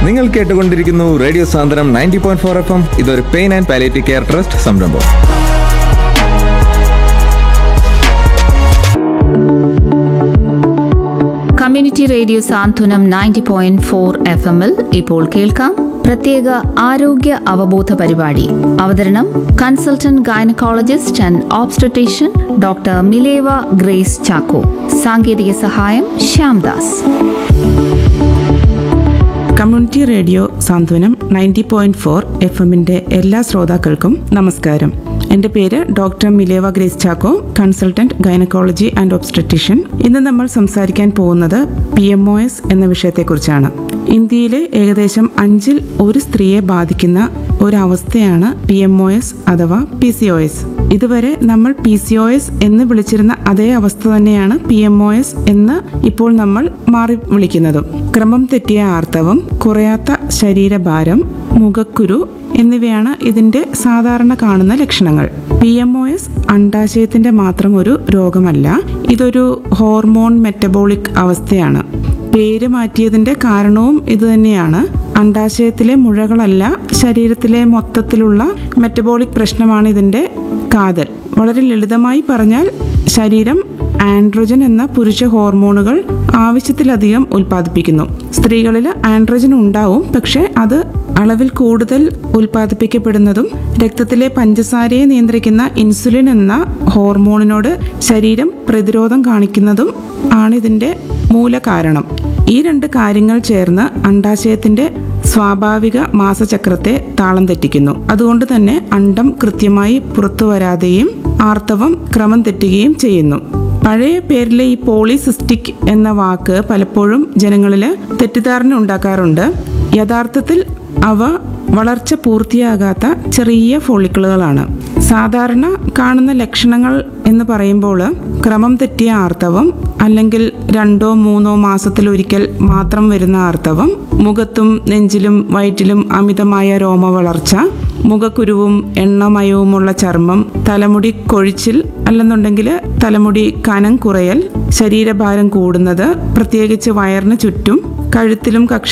നിങ്ങൾ കേട്ടുകൊണ്ടിരിക്കുന്നു radio Sandram ninety point four F M ഇതൊരു pain and palliative care trust സംരംഭം community radio Santhwanam ninety point four F എമ്മിൽ ഇപ്പോൾ കേൾക്കാം പ്രത്യേക ആരോഗ്യ അവബോധ പരിപാടി അവതരണം consultant gynaecologist and obstetrician doctor Mileva Grace Chacko സാങ്കേതിക സഹായം Shyamdas community radio Santhwanam ninety point four F എമ്മിന്റെ എല്ലാ ശ്രോതാക്കൾക്കും നമസ്കാരം എൻ്റെ പേര് doctor Mileva Grace Chacko consultant gynaecology and obstetrician ഇന്ന് നമ്മൾ സംസാരിക്കാൻ പോകുന്നത് പി എം ഒ എസ് എന്ന വിഷയത്തെക്കുറിച്ചാണ് ഇന്ത്യയിലെ ഏകദേശം അഞ്ചിൽ ഒരു സ്ത്രീയെ ബാധിക്കുന്ന ഒരവസ്ഥയാണ് പി എം ഒ എസ് അഥവാ പി സി ഒ എസ് ഇതുവരെ നമ്മൾ പി സി ഒ എസ് എന്ന് വിളിച്ചിരുന്ന അതേ അവസ്ഥ തന്നെയാണ് പി എം ഒ എസ് എന്ന് ഇപ്പോൾ നമ്മൾ മാറി വിളിക്കുന്നതും ക്രമം തെറ്റിയ ആർത്തവം കുറയാത്ത ശരീരഭാരം മുഖക്കുരു എന്നിവയാണ് ഇതിന്റെ സാധാരണ കാണുന്ന ലക്ഷണങ്ങൾ പി എം ഒ എസ് അണ്ടാശയത്തിന്റെ മാത്രം ഒരു രോഗമല്ല ഇതൊരു ഹോർമോൺ മെറ്റബോളിക് അവസ്ഥയാണ് പേര് മാറ്റിയതിന്റെ കാരണവും ഇതുതന്നെയാണ് അണ്ടാശയത്തിലെ മുഴകളല്ല ശരീരത്തിലെ മൊത്തത്തിലുള്ള മെറ്റബോളിക് പ്രശ്നമാണ് ഇതിന്റെ കാതൽ വളരെ ലളിതമായി പറഞ്ഞാൽ ശരീരം ആൻഡ്രോജൻ എന്ന പുരുഷ ഹോർമോണുകൾ ആവശ്യത്തിലധികം ഉൽപ്പാദിപ്പിക്കുന്നു സ്ത്രീകളിൽ ആൻഡ്രോജൻ ഉണ്ടാവും പക്ഷെ അത് അളവിൽ കൂടുതൽ ഉൽപ്പാദിപ്പിക്കപ്പെടുന്നതും രക്തത്തിലെ പഞ്ചസാരയെ നിയന്ത്രിക്കുന്ന ഇൻസുലിൻ എന്ന ഹോർമോണിനോട് ശരീരം പ്രതിരോധം കാണിക്കുന്നതും ആണ് ഇതിന്റെ മൂലകാരണം ഈ രണ്ട് കാര്യങ്ങൾ ചേർന്ന് അണ്ടാശയത്തിന്റെ സ്വാഭാവിക മാസചക്രത്തെ താളം തെറ്റിക്കുന്നു അതുകൊണ്ട് തന്നെ അണ്ടം കൃത്യമായി പുറത്തു വരാതെയും ആർത്തവം ക്രമം തെറ്റുകയും ചെയ്യുന്നു പഴയ പേരിലെ ഈ പോളിസിസ്റ്റിക് എന്ന വാക്ക് പലപ്പോഴും ജനങ്ങളിൽ തെറ്റിദ്ധാരണ ഉണ്ടാക്കാറുണ്ട് യഥാർത്ഥത്തിൽ അവ വളർച്ച പൂർത്തിയാകാത്ത ചെറിയ ഫോളിക്കിളുകളാണ് സാധാരണ കാണുന്ന ലക്ഷണങ്ങൾ എന്ന് പറയുമ്പോൾ ക്രമം തെറ്റിയ ആർത്തവം അല്ലെങ്കിൽ രണ്ടോ മൂന്നോ മാസത്തിലൊരിക്കൽ മാത്രം വരുന്ന ആർത്തവം മുഖത്തും നെഞ്ചിലും വയറ്റിലും അമിതമായ രോമ വളർച്ച മുഖക്കുരുവും എണ്ണമയവുമുള്ള ചർമ്മം തലമുടി കൊഴിച്ചിൽ അല്ലെന്നുണ്ടെങ്കിൽ തലമുടി കനം കുറയൽ ശരീരഭാരം കൂടുന്നത് പ്രത്യേകിച്ച് വയറിന് ചുറ്റും കഴുത്തിലും കക്ഷ